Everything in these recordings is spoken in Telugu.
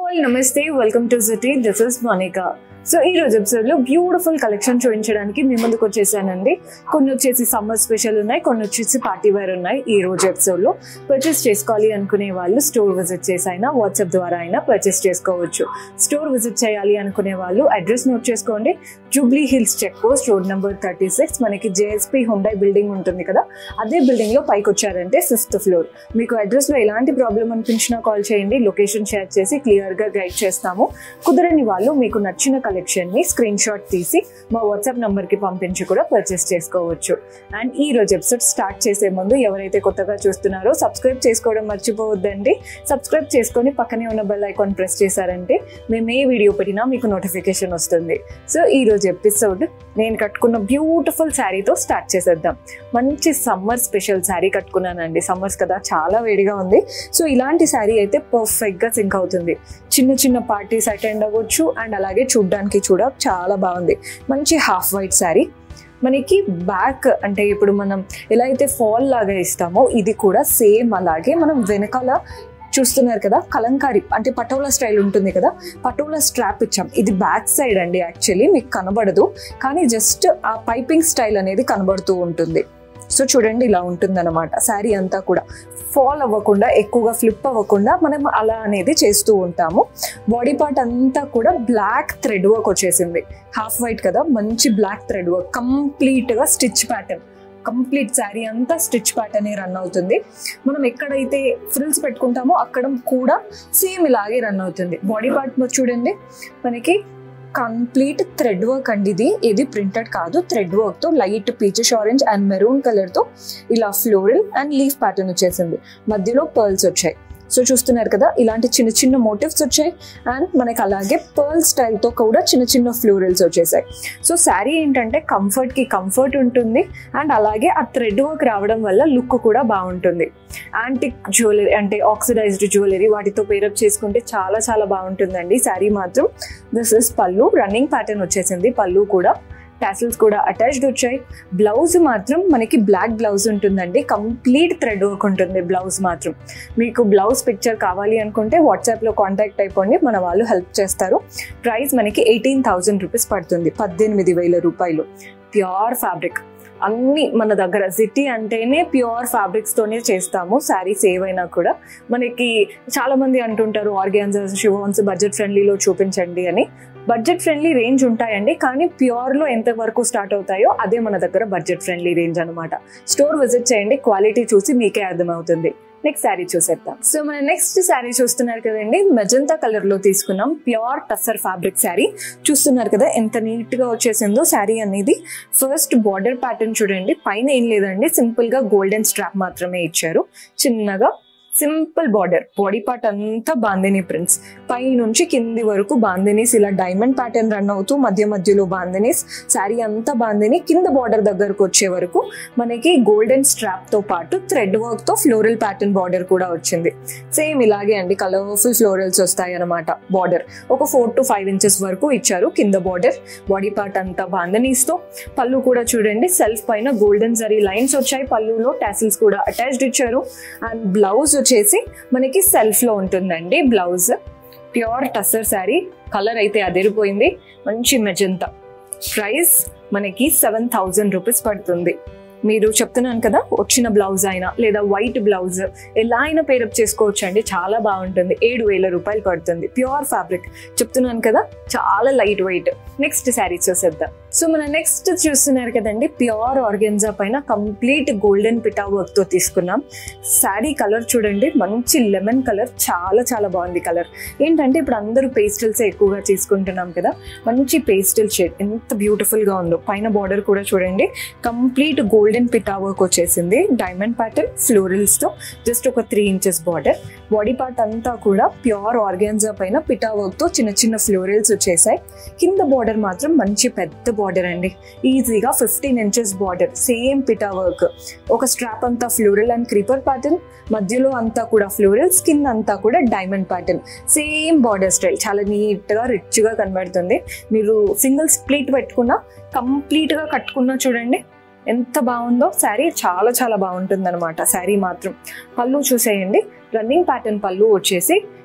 ఆల్ నమస్తే welcome to city this is Monica so ఈ రోజు ఎపిసోడ్ లో బ్యూటిఫుల్ కలెక్షన్ చూపించడానికి మీ ముందుకు వచ్చేసానండి కొన్ని వచ్చేసి సమ్మర్ స్పెషల్ ఉన్నాయి కొన్ని వచ్చేసి పార్టీ వేర్ ఉన్నాయి ఈ రోజు ఎపిసోడ్ లో పర్చేస్ చేసుకోవాలి అనుకునే వాళ్ళు స్టోర్ విజిట్ చేసి అయినా వాట్సాప్ ద్వారా అయినా పర్చేస్ చేసుకోవచ్చు స్టోర్ విజిట్ చేయాలి అనుకునే వాళ్ళు అడ్రస్ నోట్ చేసుకోండి Jubilee Hills check post road number thirty six మనకి జేఎస్పీ హుండై బిల్డింగ్ ఉంటుంది కదా అదే బిల్డింగ్ లో పైకి వచ్చారంటే ఫిఫ్త్ ఫ్లోర్ మీకు అడ్రస్ లో ఎలాంటి ప్రాబ్లం అనిపించినా కాల్ చేయండి లొకేషన్ షేర్ చేసి క్లియర్ గా గైడ్ చేస్తాము కుదరని వాళ్ళు మీకు నచ్చిన కలెక్షన్ ని స్క్రీన్ షాట్ తీసి మా వాట్సాప్ నంబర్ కి పంపించి కూడా పర్చేస్ చేసుకోవచ్చు అండ్ ఈ రోజు ఎపిసోడ్ స్టార్ట్ చేసే ముందు ఎవరైతే కొత్తగా చూస్తున్నారో సబ్స్క్రైబ్ చేసుకోవడం మర్చిపోవద్దండి సబ్స్క్రైబ్ చేసుకొని పక్కనే ఉన్న బెల్ ఐకాన్ ప్రెస్ చేశారంటే మేము ఏ వీడియో పెట్టినా మీకు నోటిఫికేషన్ వస్తుంది సో ఈ రోజు ఎపిసోడ్ నేను కట్టుకున్న బ్యూటిఫుల్ శారీతో స్టార్ట్ చేసేద్దాం మంచి సమ్మర్ స్పెషల్ శారీ కట్టుకున్నానండి సమ్మర్స్ కదా చాలా వేడిగా ఉంది సో ఇలాంటి శారీ అయితే పర్ఫెక్ట్ గా సింక్ అవుతుంది చిన్న చిన్న పార్టీస్ అటెండ్ అవ్వచ్చు అండ్ అలాగే చూడ్డానికి చూడ చాలా బాగుంది మంచి హాఫ్ వైట్ శారీ మనకి బ్యాక్ అంటే ఇప్పుడు మనం ఎలా అయితే ఫాల్ లాగా ఇస్తామో ఇది కూడా సేమ్ అలాగే మనం వెనకాల చూస్తున్నారు కదా కలంకారీ అంటే పటోలా స్టైల్ ఉంటుంది కదా పటోలా స్ట్రాప్ ఇచ్చాం ఇది బ్యాక్ సైడ్ అండి యాక్చువల్లీ మీకు కనబడదు కానీ జస్ట్ ఆ పైపింగ్ స్టైల్ అనేది కనబడుతూ ఉంటుంది సో చూడండి ఇలా ఉంటుందన్నమాట శారీ అంతా కూడా ఫాల్ అవ్వకుండా ఎక్కువగా ఫ్లిప్ అవ్వకుండా మనం అలా అనేది చేస్తూ ఉంటాము బాడీ పార్ట్ అంతా కూడా బ్లాక్ థ్రెడ్ వర్క్ వచ్చేసింది హాఫ్ వైట్ కదా మంచి బ్లాక్ థ్రెడ్ వర్క్ కంప్లీట్గా స్టిచ్ ప్యాటర్న్ కంప్లీట్ శారీ అంతా స్టిచ్ ప్యాటర్న్ రన్ అవుతుంది మనం ఎక్కడైతే ఫ్రిల్స్ పెట్టుకుంటామో అక్కడ కూడా సేమ్ ఇలాగే రన్ అవుతుంది బాడీ పార్ట్ చూడండి మనకి కంప్లీట్ థ్రెడ్ వర్క్ అండి ఇది ఇది ప్రింటెడ్ కాదు థ్రెడ్ వర్క్ తో light peaches orange and maroon colour తో ఇలా ఫ్లోరల్ అండ్ లీఫ్ ప్యాటర్న్ వచ్చేసింది మధ్యలో పర్ల్స్ వచ్చాయి సో చూస్తున్నారు కదా ఇలాంటి చిన్న చిన్న మోటివ్స్ వచ్చాయి అండ్ మనకి అలాగే పర్ల్ స్టైల్తో కూడా చిన్న చిన్న ఫ్లోరల్స్ వచ్చేసాయి సో శారీ ఏంటంటే కంఫర్ట్కి కంఫర్ట్ ఉంటుంది అండ్ అలాగే ఆ థ్రెడ్ వర్క్ రావడం వల్ల లుక్ కూడా బాగుంటుంది యాంటిక్ జ్యువెలరీ అంటే ఆక్సిడైజ్డ్ జ్యువెలరీ వాటితో పేరప్ చేసుకుంటే చాలా చాలా బాగుంటుందండి శారీ మాత్రం దిస్ ఇస్ పళ్ళు రన్నింగ్ ప్యాటర్న్ వచ్చేసింది పళ్ళు కూడా టాసిల్స్ కూడా అటాచ్డ్ వచ్చాయి బ్లౌజ్ మాత్రం మనకి బ్లాక్ బ్లౌజ్ ఉంటుందండి కంప్లీట్ థ్రెడ్ వర్క్ ఉంటుంది బ్లౌజ్ మాత్రం మీకు బ్లౌజ్ పిక్చర్ కావాలి అనుకుంటే వాట్సాప్లో కాంటాక్ట్ అయిపోండి మన వాళ్ళు హెల్ప్ చేస్తారు ప్రైస్ మనకి ఎయిటీన్ థౌజండ్ రూపీస్ పడుతుంది పద్దెనిమిది వేల రూపాయలు ప్యూర్ ఫ్యాబ్రిక్ అన్ని మన దగ్గర సిటీ అంటేనే ప్యూర్ ఫ్యాబ్రిక్స్ తోనే చేస్తాము శారీస్ ఏవైనా కూడా మనకి చాలా మంది అంటుంటారు ఆర్గాన్జాస్ షివాన్స్ బడ్జెట్ ఫ్రెండ్లీలో చూపించండి అని బడ్జెట్ ఫ్రెండ్లీ రేంజ్ ఉంటాయండి కానీ ప్యూర్లో ఎంత వరకు స్టార్ట్ అవుతాయో అదే మన దగ్గర బడ్జెట్ ఫ్రెండ్లీ రేంజ్ అనమాట స్టోర్ విజిట్ చేయండి క్వాలిటీ చూసి మీకే అర్థమవుతుంది నెక్స్ట్ శారీ చూసేద్దాం సో మన నెక్స్ట్ శారీ చూస్తున్నారు కదండి మెజంతా కలర్ లో తీసుకున్నాం ప్యూర్ టస్సర్ ఫ్యాబ్రిక్ శారీ చూస్తున్నారు కదా ఎంత నీట్ గా వచ్చేసిందో శారీ అనేది ఫస్ట్ బార్డర్ ప్యాటర్న్ చూడండి పైన ఏం లేదండి సింపుల్ గా గోల్డెన్ స్ట్రాప్ మాత్రమే ఇచ్చారు చిన్నగా సింపుల్ బార్డర్ బాడీ పార్ట్ అంతా బాందిని ప్రింట్స్ పై నుంచి కింది వరకు బాందినీస్ ఇలా డైమండ్ ప్యాటర్న్ రన్ అవుతూ మధ్య మధ్యలో బాందినీస్ శారీ అంతా బాందిని కింద బార్డర్ దగ్గరకు వచ్చే వరకు మనకి గోల్డెన్ స్ట్రాప్ తో పాటు థ్రెడ్ వర్క్ తో ఫ్లోరల్ ప్యాటర్న్ బార్డర్ కూడా వచ్చింది సేమ్ ఇలాగే అండి కలర్ఫుల్ ఫ్లోరల్స్ వస్తాయి అనమాట బార్డర్ ఒక ఫోర్ టు ఫైవ్ ఇంచెస్ వరకు ఇచ్చారు కింద బార్డర్ బాడీ పార్ట్ అంతా బాందనీస్ తో పళ్ళు కూడా చూడండి సెల్ఫ్ పైన గోల్డెన్ జరీ లైన్స్ వచ్చాయి పళ్ళులో టాసిల్స్ కూడా అటాచ్డ్ ఇచ్చారు అండ్ బ్లౌజ్ వచ్చేసి మనకి సెల్ఫ్ లో ఉంటుందండి blouse pure tussar sari colour అయితే అదిరిపోయింది మంచి మెజంతా ప్రైస్ మనకి సెవెన్ థౌజండ్ రూపీస్ పడుతుంది మీరు చెప్తున్నాను కదా వచ్చిన బ్లౌజ్ అయినా లేదా వైట్ బ్లౌజ్ ఎలా అయినా పేరప్ చేసుకోవచ్చు అండి చాలా బాగుంటుంది ఏడు వేల రూపాయలు పడుతుంది ప్యూర్ ఫ్యాబ్రిక్ చెప్తున్నాను కదా చాలా లైట్ వెయిట్ నెక్స్ట్ శారీ చూసేద్దాం సో మన నెక్స్ట్ చూస్తున్నారు కదండి ప్యూర్ ఆర్గెన్జా పైన కంప్లీట్ గోల్డెన్ పిటా వర్క్ తో తీసుకున్నాం శారీ కలర్ చూడండి మంచి లెమన్ కలర్ చాలా చాలా బాగుంది కలర్ ఏంటంటే ఇప్పుడు అందరూ పేస్టల్స్ ఎక్కువగా తీసుకుంటున్నాం కదా మంచి పేస్టల్ షేడ్ ఎంత బ్యూటిఫుల్ గా ఉందో పైన బార్డర్ కూడా చూడండి కంప్లీట్ గోల్డెన్ పిటా వర్క్ వచ్చేసింది డైమండ్ ప్యాటర్న్ ఫ్లోరల్స్ తో జస్ట్ ఒక three inches border body part అంతా కూడా ప్యూర్ ఆర్గాన్జా పైన పిటా వర్క్ తో చిన్న చిన్న ఫ్లోరల్స్ వచ్చేసాయి కింద బార్డర్ మాత్రం మంచి పెద్ద బార్డర్ అండి ఈజీగా ఫిఫ్టీన్ ఇంచెస్ బార్డర్ సేమ్ పిటా వర్క్ ఒక స్ట్రాప్ అంతా ఫ్లోరల్ అండ్ క్రీపర్ ప్యాటర్న్ మధ్యలో అంతా కూడా ఫ్లోరల్స్ కింద అంతా కూడా diamond pattern same border style చాలా నీట్ గా రిచ్ గా కనబడుతుంది మీరు సింగిల్ స్ప్లిట్ పెట్టుకున్నా కంప్లీట్ గా కట్టుకున్నా చూడండి ఎంత బాగుందో శారీ చాలా చాలా బాగుంటుంది అనమాట శారీ మాత్రం పళ్ళు చూసేయండి రన్నింగ్ ప్యాటర్న్ పళ్ళు వచ్చేసి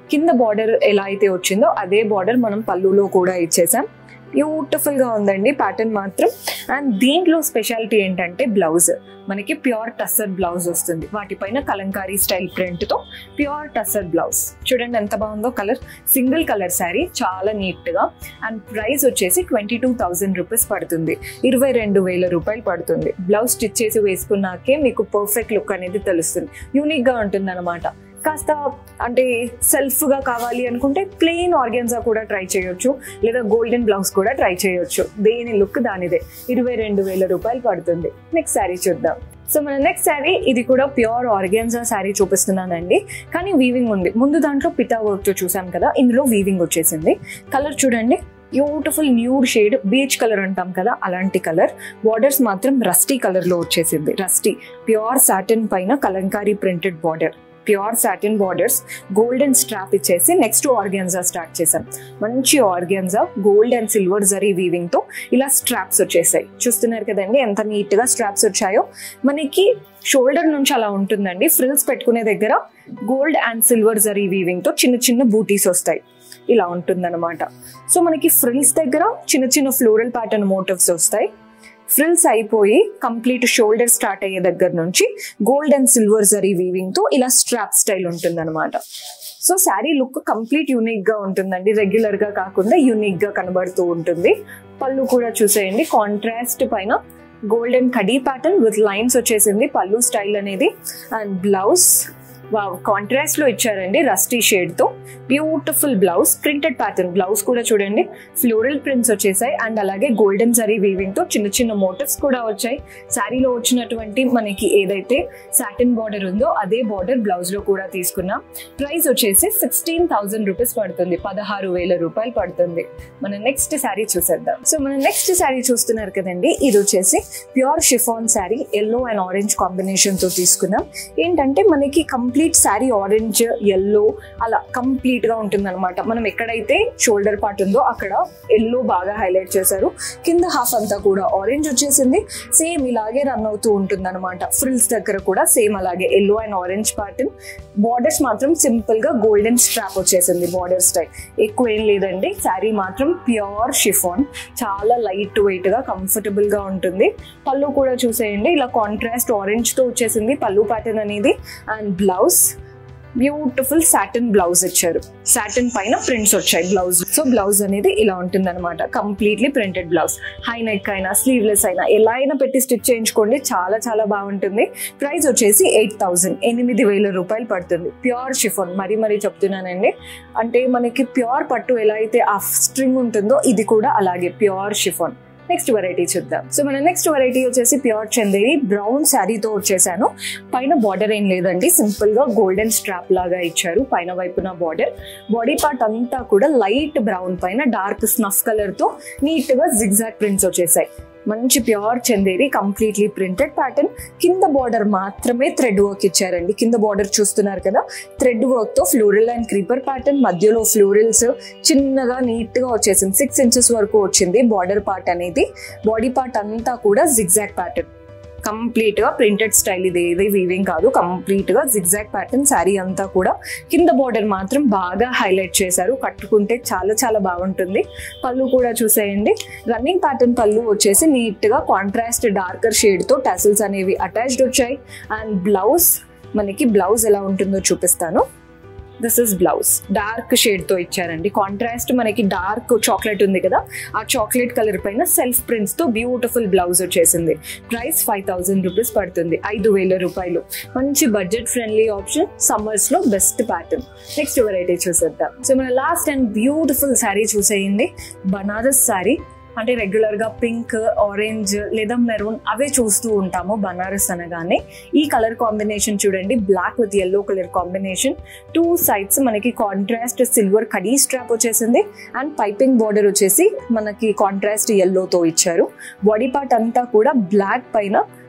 కింద బార్డర్ ఎలా అయితే వచ్చిందో అదే బార్డర్ మనం పళ్ళులో కూడా ఇచ్చేసాం బ్యూటిఫుల్ గా ఉందండి ప్యాటర్న్ మాత్రం అండ్ దీంట్లో స్పెషాలిటీ ఏంటంటే బ్లౌజ్ మనకి ప్యూర్ టస్సర్ బ్లౌజ్ వస్తుంది వాటిపైన కలంకారీ స్టైల్ ప్రింట్ తో ప్యూర్ టస్సర్ బ్లౌజ్ చూడండి ఎంత బాగుందో కలర్ సింగిల్ కలర్ శారీ చాలా నీట్ గా అండ్ ప్రైస్ వచ్చేసి ట్వంటీ టూ థౌసండ్ రూపీస్ పడుతుంది ఇరవై రెండు వేల రూపాయలు పడుతుంది బ్లౌజ్ స్టిచ్ చేసి వేసుకున్నాకే మీకు పర్ఫెక్ట్ లుక్ అనేది తెలుస్తుంది యూనిక్ గా ఉంటుంది అనమాట కాస్త అంటే సెల్ఫ్ గా కావాలి అనుకుంటే ప్లెయిన్ ఆర్గెన్జా కూడా ట్రై చేయొచ్చు లేదా గోల్డెన్ బ్లౌజ్ కూడా ట్రై చేయొచ్చు దేని లుక్ దానిదే ఇరవై రెండు వేల రూపాయలు పడుతుంది నెక్స్ట్ శారీ చూద్దాం సో మన నెక్స్ట్ శారీ ఇది కూడా ప్యూర్ ఆర్గాన్జా శారీ చూపిస్తున్నానండి కానీ వీవింగ్ ఉంది ముందు దాంట్లో పిటా వర్క్ తో చూసాం కదా ఇందులో వీవింగ్ వచ్చేసింది కలర్ చూడండి beautiful nude shade peach colour అంటాం కదా అలాంటి కలర్ బార్డర్స్ మాత్రం రస్టీ కలర్ లో వచ్చేసింది రస్టీ ప్యూర్ సాటిన్ పైన kalamkari printed border pure satin borders golden strap ఇచ్చేసి నెక్స్ట్ ఆర్గాన్జా స్టార్ట్ చేశాం మంచి organza gold and silver zari weaving తో ఇలా స్ట్రాప్స్ వచ్చేసాయి చూస్తున్నారు కదండి ఎంత నీట్ గా స్ట్రాప్స్ వచ్చాయో మనకి షోల్డర్ నుంచి అలా ఉంటుందండి ఫ్రిల్స్ పెట్టుకునే దగ్గర gold and silver zari weaving తో చిన్న చిన్న బూటీస్ వస్తాయి ఇలా ఉంటుందన్నమాట సో మనకి ఫ్రిల్స్ దగ్గర చిన్న చిన్న ఫ్లోరల్ ప్యాటర్న్ మోటివ్స్ వస్తాయి ఫ్రిల్స్ అయిపోయి కంప్లీట్ షోల్డర్ స్టార్ట్ అయ్యే దగ్గర నుంచి gold and silver zari weaving తో ఇలా స్ట్రాప్ స్టైల్ ఉంటుంది అనమాట so sari look complete unique గా ఉంటుందండి రెగ్యులర్ గా కాకుండా యూనిక్ గా కనబడుతూ ఉంటుంది పళ్ళు కూడా చూసేయండి కాంట్రాస్ట్ పైన గోల్డెన్ కడీ ప్యాటర్న్ విత్ లైన్స్ వచ్చేసింది పళ్ళు స్టైల్ అనేది అండ్ బ్లౌజ్ కాంట్రాస్ట్ లో ఇచ్చారండి రస్టీ షేడ్ తో beautiful blouse printed pattern blouse కూడా చూడండి ఫ్లోరల్ ప్రింట్స్ వచ్చేసాయి అండ్ అలాగే గోల్డెన్ జరీ వీవింగ్ తో చిన్న చిన్న మోటివ్స్ కూడా వచ్చాయి శారీలో వచ్చినటువంటి మనకి ఏదైతే సాటిన్ బార్డర్ ఉందో అదే బార్డర్ బ్లౌజ్ లో కూడా తీసుకున్నాం ప్రైస్ వచ్చేసి సిక్స్టీన్ థౌసండ్ రూపీస్ పడుతుంది పదహారు వేల రూపాయలు పడుతుంది మన నెక్స్ట్ శారీ చూసేద్దాం సో మన నెక్స్ట్ శారీ చూస్తున్నారు కదండి ఇది వచ్చేసి pure chiffon sari yellow and orange combination తో తీసుకున్నాం ఏంటంటే మనకి కంప్లీట్ శారీ ఆరెంజ్ ఎల్లో అలా కంప్లీట్ గా ఉంటుంది అనమాట మనం ఎక్కడైతే షోల్డర్ పార్ట్ ఉందో అక్కడ ఎల్లో బాగా హైలైట్ చేశారు కింద హాఫ్ అంతా కూడా ఆరెంజ్ వచ్చేసింది సేమ్ ఇలాగే రన్ అవుతూ ఉంటుంది అనమాట ఫ్రిల్స్ దగ్గర కూడా సేమ్ అలాగే yellow and orange pattern borders మాత్రం సింపుల్ గా గోల్డెన్ స్ట్రాప్ వచ్చేసింది బార్డర్ స్టైల్ ఎక్కువ ఏం లేదండి శారీ మాత్రం ప్యూర్ షిఫాన్ చాలా లైట్ వెయిట్ గా కంఫర్టబుల్ గా ఉంటుంది పళ్ళు కూడా చూసేయండి ఇలా కాంట్రాస్ట్ ఆరెంజ్ తో వచ్చేసింది పళ్ళు ప్యాటర్న్ అనేది and blouse beautiful satin blouse ఇచ్చారు సాటిన్ పైన ప్రింట్స్ వచ్చాయి బ్లౌజ్ సో బ్లౌజ్ అనేది ఇలా ఉంటుంది అనమాట completely printed blouse high neck అయినా స్లీవ్లెస్ అయినా ఎలా అయినా పెట్టి స్టిచ్ చేయించుకోండి చాలా చాలా బాగుంటుంది ప్రైస్ వచ్చేసి ఎయిట్ థౌసండ్ ఎనిమిది వేల రూపాయలు పడుతుంది ప్యూర్ షిఫోన్ మరీ మరీ చెప్తున్నానండి అంటే మనకి ప్యూర్ పట్టు ఎలా అయితే ఆ స్ట్రింగ్ ఉంటుందో ఇది కూడా అలాగే ప్యూర్ షిఫోన్ నెక్స్ట్ వెరైటీ చూద్దాం సో మన నెక్స్ట్ వెరైటీ వచ్చేసి ప్యూర్ చందేరి బ్రౌన్ శారీతో వచ్చేసాను పైన బార్డర్ ఏం లేదండి సింపుల్ గా గోల్డెన్ స్ట్రాప్ లాగా ఇచ్చారు పైన వైపున బార్డర్ బాడీ పార్ట్ అంతా కూడా లైట్ బ్రౌన్ పైన డార్క్ స్నఫ్ కలర్ తో నీట్ గా జిగ్జాక్ ప్రింట్స్ వచ్చేసాయి మంచి pure Chanderi completely printed pattern కింద బార్డర్ మాత్రమే థ్రెడ్ వర్క్ ఇచ్చారండి కింద బార్డర్ చూస్తున్నారు కదా థ్రెడ్ వర్క్ తో ఫ్లోరల్ అండ్ క్రీపర్ ప్యాటర్న్ మధ్యలో ఫ్లోరల్స్ చిన్నగా నీట్ గా వచ్చేసింది సిక్స్ ఇంచెస్ వరకు వచ్చింది బార్డర్ పార్ట్ అనేది బాడీ పార్ట్ అంతా కూడా జిగ్జాక్ ప్యాటర్న్ కంప్లీట్ గా ప్రింటెడ్ స్టైల్ ఇది ఏది వీవింగ్ కాదు కంప్లీట్ గా జిగ్జాక్ ప్యాటర్న్ శారీ అంతా కూడా కింద బార్డర్ మాత్రం బాగా హైలైట్ చేశారు కట్టుకుంటే చాలా చాలా బాగుంటుంది పళ్ళు కూడా చూసేయండి రన్నింగ్ ప్యాటర్న్ పళ్ళు వచ్చేసి నీట్ గా కాంట్రాస్ట్ డార్కర్ షేడ్ తో టసిల్స్ అనేవి అటాచ్డ్ వచ్చాయి అండ్ బ్లౌజ్ మనకి బ్లౌజ్ ఎలా ఉంటుందో చూపిస్తాను this is blouse dark shade తో ఇచ్చారండి కాంట్రాస్ట్ మనకి డార్క్ చాక్లెట్ ఉంది కదా ఆ చాక్లెట్ కలర్ పైన సెల్ఫ్ ప్రింట్స్ తో బ్యూటిఫుల్ బ్లౌజ్ వచ్చేసింది ప్రైస్ ఫైవ్ థౌసండ్ రూపీస్ పడుతుంది ఐదు వేల రూపాయలు మంచి బడ్జెట్ ఫ్రెండ్లీ ఆప్షన్ సమ్మర్స్ లో బెస్ట్ ప్యాటర్న్ నెక్స్ట్ వెరైటీ చూసేద్దాం సో మన లాస్ట్ అండ్ బ్యూటిఫుల్ శారీ చూసేయండి బనారస్ శారీ అంటే రెగ్యులర్ గా పింక్ ఆరెంజ్ లేదా మెరూన్ అవే చూస్తూ ఉంటాము బనారస్ అనగానే ఈ కలర్ కాంబినేషన్ చూడండి black with yellow colour combination two sides మనకి కాంట్రాస్ట్ సిల్వర్ కడీ స్ట్రాప్ వచ్చేసింది అండ్ పైపింగ్ బార్డర్ వచ్చేసి మనకి కాంట్రాస్ట్ ఎల్లోతో ఇచ్చారు బాడీ పార్ట్ అంతా కూడా బ్లాక్ పైన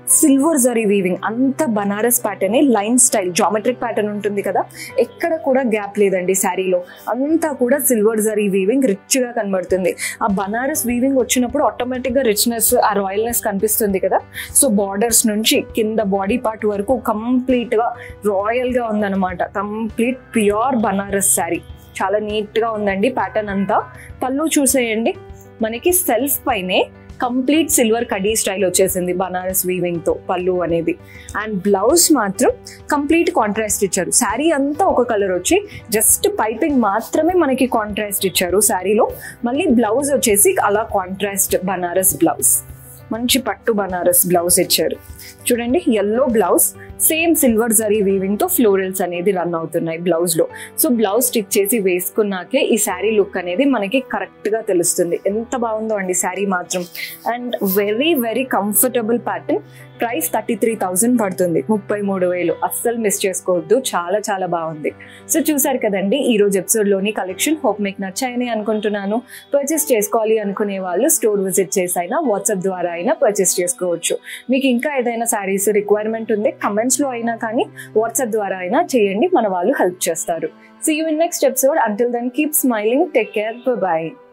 సిల్వర్ జరీ వీవింగ్ అంత Banaras pattern line style geometric pattern ఉంటుంది కదా ఎక్కడ కూడా గ్యాప్ లేదండి శారీలో అంతా కూడా సిల్వర్ జరీ వీవింగ్ రిచ్ గా కనబడుతుంది ఆ బనారస్ వీవింగ్ వచ్చినప్పుడు ఆటోమేటిక్ గా రిచ్నెస్ ఆ రాయల్నెస్ కనిపిస్తుంది కదా సో బార్డర్స్ నుంచి కింద బాడీ పార్ట్ వరకు కంప్లీట్ గా రాయల్ గా ఉందన్నమాట కంప్లీట్ ప్యూర్ బనారస్ శారీ చాలా నీట్ గా ఉందండి ప్యాటర్న్ అంతా పళ్ళు చూసేయండి మనకి సెల్ఫ్ పైనే కంప్లీట్ సిల్వర్ కడీ స్టైల్ వచ్చేసింది బనారస్ వీవింగ్ తో పళ్ళు అనేది అండ్ బ్లౌజ్ మాత్రం కంప్లీట్ కాంట్రాస్ట్ ఇచ్చారు శారీ అంతా ఒక కలర్ వచ్చి జస్ట్ పైపింగ్ మాత్రమే మనకి కాంట్రాస్ట్ ఇచ్చారు శారీలో మళ్ళీ బ్లౌజ్ వచ్చేసి అలా కాంట్రాస్ట్ బనారస్ బ్లౌజ్ మంచి పట్టు బనారస్ బ్లౌజ్ ఇచ్చారు చూడండి yellow blouse same silver zari weaving తో ఫ్లోరల్స్ అనేది రన్ అవుతున్నాయి బ్లౌజ్ లో సో బ్లౌజ్ స్టిచ్ చేసి వేసుకున్నాకే ఈ శారీ లుక్ అనేది మనకి కరెక్ట్ గా తెలుస్తుంది ఎంత బాగుందో అండి శారీ మాత్రం and very very comfortable pattern price thirty three thousand పడుతుంది ముప్పై మూడు వేలు అస్సలు మిస్ చేసుకోవద్దు చాలా చాలా బాగుంది సో చూసారు కదండి ఈ రోజు ఎపిసోడ్ లోని కలెక్షన్ హోప్ మీకు నచ్చాయని అనుకుంటున్నాను పర్చేస్ చేసుకోవాలి అనుకునే వాళ్ళు స్టోర్ విజిట్ చేసి అయినా వాట్సాప్ ద్వారా అయినా పర్చేస్ చేసుకోవచ్చు మీకు ఇంకా ఏదైనా శారీస్ రిక్వైర్మెంట్ ఉంది కమెంట్స్ లో అయినా కానీ వాట్సాప్ ద్వారా అయినా చేయండి మన వాళ్ళు హెల్ప్ చేస్తారు see you in next episode until then keep smiling take care by